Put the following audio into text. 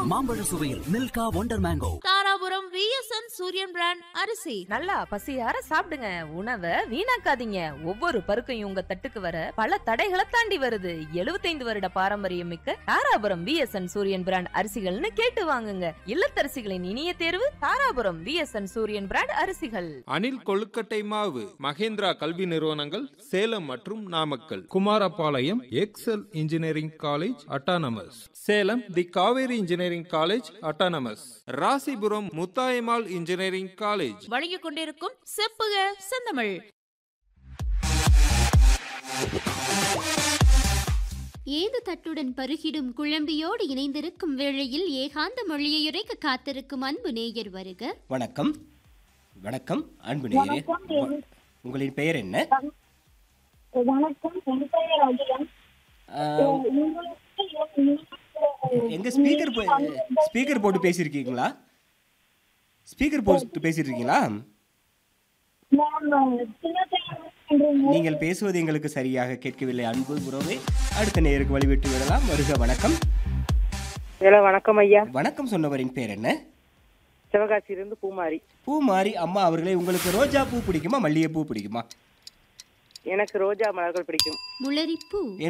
மாம்பழ சுவையில் Milka wonder mango Dharapuram VSN Suriyan brand அரிசி நல்லா பசியார சாப்பிடுங்க உணவை வீணாக்காதீங்க ஒவ்வொரு பருக்கையும் உங்க தட்டுக்கு வர பல தடைகளை தாண்டி வருது 75 வருட பாரம்பரியம் மிக்க தாராபுரம் விஎஸ்என் சூரியன் பிராண்ட் அரிசிகள்னு கேட்டு வாங்குங்க இல்லத்தரசிகளின் இனிய தேர்வு தாராபுரம் விஎஸ்என் சூரியன் பிராண்ட் அரிசிகள் அணில் கொழுக்கட்டை மாவு மகேந்திரா கல்வி நிறுவனங்கள் சேலம் மற்றும் Namakkal Kumarapalayam Excel engineering college autonomous Salem the Kaveri engineering college autonomous Rasipuram Muthayammal engineering college வழங்கிக் கொண்டிருக்கும் செப்புக செந்தமிழ் ஏது தட்டுடன் பருகிடும் குழம்பியோடு இணைந்திருக்கும் வேளையில் ஏகாந்த மொழியை உரைக்க காத்திருக்கும் அன்பு நேயர் வருக வணக்கம் வணக்கம் அன்பு நேயரே வ- உங்களின் பெயர் என்ன வணக்கம் என் பெயர் அகிலன் ஆஹ், உங்களுக்கு எங்க ஸ்பீக்கர் ஸ்பீக்கர் போட்டு பேசியிருக்கீங்களா ஸ்பீக்கர் போட்டு பேசிட்டு இருக்கீங்களா நான் சின்ன பெயர் என்று நீங்கள் பேசுவது எங்களுக்கு சரியாக கேட்கவில்லை அன்பு உறவே அடுத்த நேருக்கு வழிவிட்டு விடலாம் வருக வணக்கம் ஹலோ வணக்கம் ஐயா வணக்கம் சொன்னவரின் பேர் என்ன சிவகாசியிலிருந்து பூமாரி பூமாரி அம்மா அவர்களே உங்களுக்கு ரோஜா பூ பிடிக்குமா மல்லிகை பூ பிடிக்குமா எனக்கு ரோஜா மலர்கள் பிடிக்கும் முளரிப்பூ